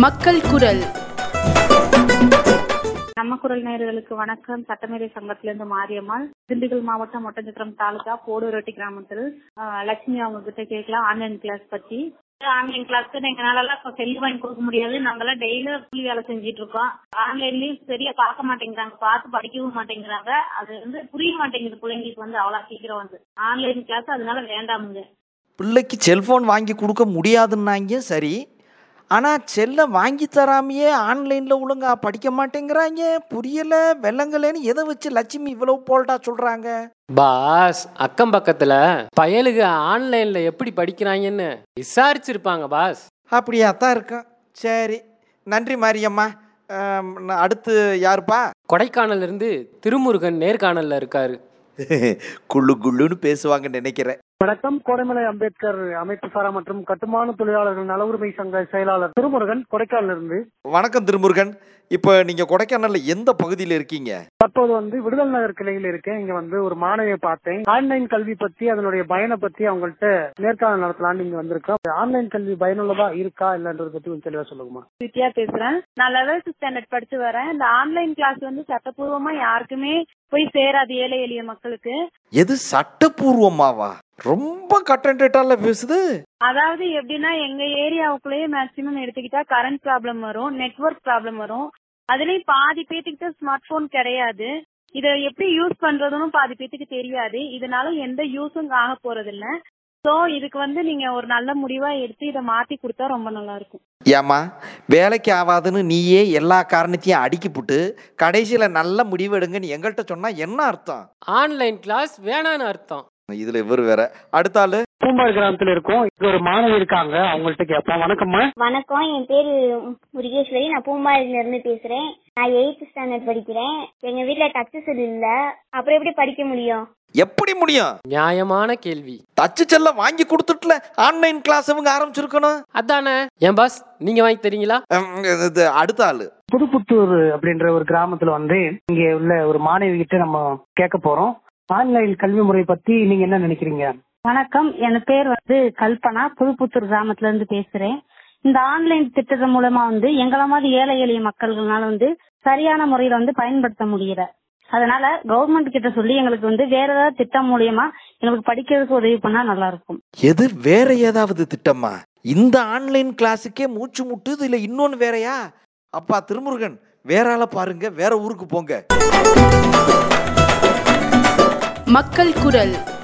மக்கள் குரல் நம்ம குரல் நேயர்களுக்கு வணக்கம் சட்டமேதை சங்கத்திலிருந்து மாரியம்மாள் திண்டுக்கல் மாவட்டம் ஒட்டஞ்சத்திரம் தாலுகா போடூரட்டி கிராமத்தில் ஆஹ், லட்சுமி அவங்க கிட்ட கேட்கலாம் ஆன்லைன் கிளாஸ் பத்தி ஆன்லைன் கிளாஸ்க்கு எங்களால இப்ப செல்லு வாங்கி கொடுக்க முடியாது நாங்கெல்லாம் டெய்லி கூலி வேலை செஞ்சுட்டு இருக்கோம் ஆன்லைன்லயும் சரியா பார்க்க மாட்டேங்கிறாங்க பார்த்து படிக்கவும் மாட்டேங்கிறாங்க அது வந்து புரிய மாட்டேங்குது பிள்ளைங்களுக்கு வந்து அவ்வளவு சீக்கிரம் வந்து ஆன்லைன் கிளாஸ் அதனால வேண்டாமுங்க பிள்ளைக்கு செல்ஃபோன் வாங்கி கொடுக்க முடியாதுன்னாங்க சரி ஆனால் செல்லை வாங்கி தராமையே ஆன்லைனில் ஒழுங்கா படிக்க மாட்டேங்கிறாங்க புரியலை வெள்ளங்களேன்னு எதை வச்சு லட்சுமி இவ்வளவு போல்டா சொல்கிறாங்க பாஸ் அக்கம் பக்கத்துல பயலுக ஆன்லைன்ல எப்படி படிக்கிறாங்கன்னு விசாரிச்சிருப்பாங்க பாஸ் அப்படியா தான் இருக்கும் சரி நன்றி மாரியம்மா ஆம், நான் அடுத்து யாருப்பா கொடைக்கானல்ல இருந்து திருமுருகன் நேர்காணல்ல இருக்காரு குள்ளு குள்ளுன்னு பேசுவாங்கன்னு நினைக்கிறேன் வணக்கம் கோடைமலை அம்பேத்கர் அமைப்பு சாரா மற்றும் கட்டுமான தொழிலாளர்கள் நல உரிமை சங்க செயலாளர் திருமுருகன் கொடைக்கானல இருந்து வணக்கம் திருமுருகன் இப்போ நீங்கள் கொடைக்கானலில் எந்த பகுதியில் இருக்கீங்க தற்போது வந்து விடுதல் நகர் கிளையில் இருக்கேன் இங்க வந்து ஒரு மாணவியை பார்த்தேன் ஆன்லைன் கல்வி பத்தி அதனுடைய பயனை பத்தி அவங்கள்ட்ட நேர்காணல் நடத்தலாம்னு இங்க வந்திருக்கோம் ஆன்லைன் கல்வி பயனுள்ளதா இருக்கா இல்லன்றத பத்தி கொஞ்சம் தெளிவா சொல்லுங்கம்மா வித்யா பேசுறேன் நான் லெவல்த் ஸ்டாண்டர்ட் படிச்சு வரேன் இந்த ஆன்லைன் கிளாஸ் வந்து சட்டப்பூர்வமா யாருக்குமே போய் சேராது ஏழை எளிய மக்களுக்கு எது சட்டப்பூர்வமாவா ரொம்ப கட்டன்டேட்டால பேசுது அதாவது எப்படின்னா எங்க ஏரியாவுக்குள்ளேயே மேக்சிமம் எடுத்துக்கிட்டா கரண்ட் ப்ராப்ளம் வரும் நெட்வொர்க் ப்ராப்ளம் வரும் அதுலயும் பாதி பேத்துக்கிட்ட ஸ்மார்ட் போன் கிடையாது இத எப்படி யூஸ் பண்றதுன்னு பாதி பேத்துக்கு தெரியாது இதனால எந்த யூஸும் ஆக போறது இல்ல சோ இதுக்கு வந்து நீங்க ஒரு நல்ல முடிவா எடுத்து இதை மாத்தி கொடுத்தா ரொம்ப நல்லா இருக்கும் ஏம்மா வேலைக்கு ஆகாதுன்னு நீயே எல்லா காரணத்தையும் அடுக்கிப்புட்டு கடைசியில் நல்ல முடிவு எடுங்கன்னு எங்கள்கிட்ட சொன்னால் என்ன அர்த்தம் ஆன்லைன் கிளாஸ் வேணான்னு அர்த்தம் இதில் இவர் வேற அடுத்த ஆளு பூம்பாடு கிராமத்துல இருக்கோம் இங்க ஒரு மாணவி இருக்காங்க அவங்கள்ட்ட கேட்போம் வணக்கம்மா வணக்கம் என் பேரு முருகேஸ்வரி நான் பூம்பாடில இருந்து பேசுறேன் நான் எயித்து ஸ்டாண்டர்ட் படிக்கிறேன் எங்க வீட்ல டச் செல் இல்ல அப்புறம் எப்படி படிக்க முடியும் எப்படி முடியும் நியாயமான கேள்வி தச்சு செல்ல வாங்கி கொடுத்துட்டுல ஆன்லைன் கிளாஸ் இவங்க ஆரம்பிச்சிருக்கணும் அதானே ஏன் பாஸ் நீங்க வாங்கி தரீங்களா ஹம், இது அடுத்த ஆளு புதுப்புத்தூர் அப்படின்ற ஒரு கிராமத்துல வந்து இங்க உள்ள ஒரு மாணவி கிட்ட நம்ம கேட்க போறோம் ஆன்லைன் கல்வி முறை பத்தி நீங்க என்ன நினைக்கிறீங்க வணக்கம் என் பேர் வந்து கல்பனா புதுப்புத்தூர் கிராமத்துல இருந்து பேசுறேன் இந்த ஆன்லைன் திட்டத்தின் மூலமா வந்து எங்கள மாதிரி ஏழை எளிய மக்கள்களால வந்து சரியான முறையில வந்து பயன்படுத்த முடியல அதனால கவர்மெண்ட் கிட்ட சொல்லி எங்களுக்கு வந்து வேற ஏதாவது திட்டம் மூலியமா எங்களுக்கு படிக்கிறதுக்கு உதவி பண்ணா நல்லா இருக்கும் எது வேற ஏதாவது திட்டமா இந்த ஆன்லைன் கிளாஸுக்கே மூச்சு முட்டுது இல்ல இன்னொன்னு வேறயா அப்பா திருமுருகன் வேற ஆளை பாருங்க வேற ஊருக்கு போங்க மக்கள் குரல்